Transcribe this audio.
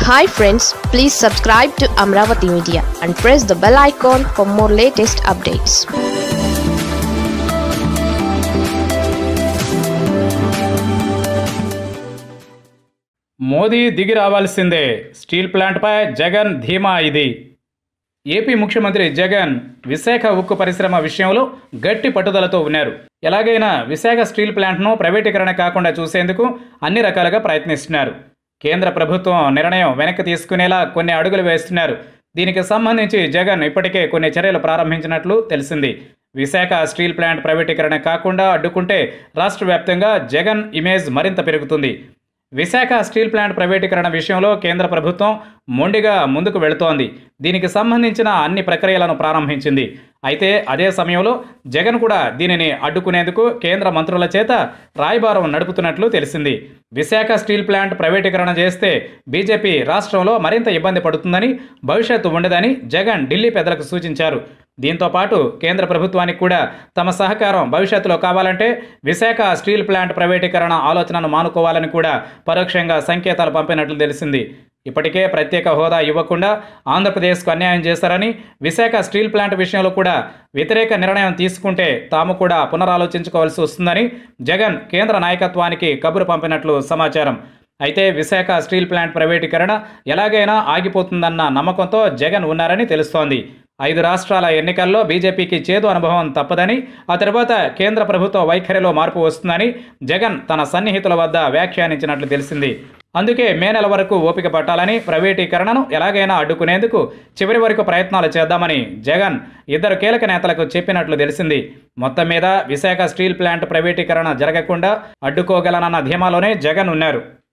hi friends please subscribe to Amaravati media and press the bell icon for more latest updates Modi దిగి రావాల్సిందే steel ప్లాంట్పై Jagan ధీమా ఇది AP ముఖ్యమంత్రి జగన్ విశాఖ ఉక్కు పరిశ్రమ విషయంలో గట్టి పట్టుదలతో ఉన్నారు ఎలాగైనా విశాఖ స్టీల్ ప్లాంట్ను ప్రైవేటీకరణ కాకుండా చూసేందుకు అన్ని రకాలుగా ప్రయత్నిస్తున్నారు కేంద్ర ప్రభుత్వం నిర్ణయం వెనక్కి తీసుకునేలా కొన్ని అడుగులు వేస్తున్నారు దీనికి సంబంధించి జగన్ ఇప్పటికే కొన్ని చర్యలు ప్రారంభించినట్లు తెలిసింది విశాఖ స్టీల్ ప్లాంట్ ప్రైవేటీకరణ కాకుండా అడ్డుకుంటే రాష్ట్ర వ్యాప్తంగా జగన్ ఇమేజ్ మరింత పెరుగుతుంది విశాఖ స్టీల్ ప్లాంట్ ప్రైవేటీకరణ విషయంలో కేంద్ర ప్రభుత్వం మొండిగా ముందుకు వెళుతోంది దీనికి సంబంధించిన అన్ని ప్రక్రియలను ప్రారంభించింది అయితే అదే సమయంలో జగన్ కూడా దీనిని అడ్డుకునేందుకు కేంద్ర మంత్రుల చేత రాయబారం నడుపుతున్నట్లు తెలిసింది విశాఖ స్టీల్ ప్లాంట్ ప్రైవేటీకరణ చేస్తే బీజేపీ రాష్ట్రంలో మరింత ఇబ్బంది పడుతుందని భవిష్యత్తు ఉండదని జగన్ ఢిల్లీ పెద్దలకు సూచించారు దీంతో పాటు కేంద్ర ప్రభుత్వానికి కూడా తమ సహకారం భవిష్యత్తులో కావాలంటే విశాఖ స్టీల్ ప్లాంట్ ప్రైవేటీకరణ ఆలోచనను మానుకోవాలని కూడా పరోక్షంగా సంకేతాలు పంపినట్లు తెలిసింది ఇప్పటికే ప్రత్యేక హోదా ఇవ్వకుండా ఆంధ్రప్రదేశ్కు అన్యాయం చేశారని విశాఖ స్టీల్ ప్లాంట్ విషయంలో కూడా వ్యతిరేక నిర్ణయం తీసుకుంటే తాము కూడా పునరాలోచించుకోవాల్సి వస్తుందని జగన్ కేంద్ర నాయకత్వానికి కబురు పంపినట్లు సమాచారం అయితే విశాఖ స్టీల్ ప్లాంట్ ప్రైవేటీకరణ ఎలాగైనా ఆగిపోతుందన్న నమ్మకంతో జగన్ ఉన్నారని తెలుస్తోంది ఐదు రాష్ట్రాల ఎన్నికల్లో బీజేపీకి చేదు అనుభవం తప్పదని ఆ తర్వాత కేంద్ర ప్రభుత్వ వైఖరిలో మార్పు వస్తుందని జగన్ తన సన్నిహితుల వద్ద వ్యాఖ్యానించినట్లు తెలిసింది అందుకే మే నెల వరకు ఓపిక పట్టాలని ప్రైవేటీకరణను ఎలాగైనా అడ్డుకునేందుకు చివరి వరకు ప్రయత్నాలు చేద్దామని జగన్ ఇద్దరు కీలక నేతలకు చెప్పినట్లు తెలిసింది మొత్తం మీద విశాఖ స్టీల్ ప్లాంట్ ప్రైవేటీకరణ జరగకుండా అడ్డుకోగలనన్న ధీమాలోనే జగన్ ఉన్నారు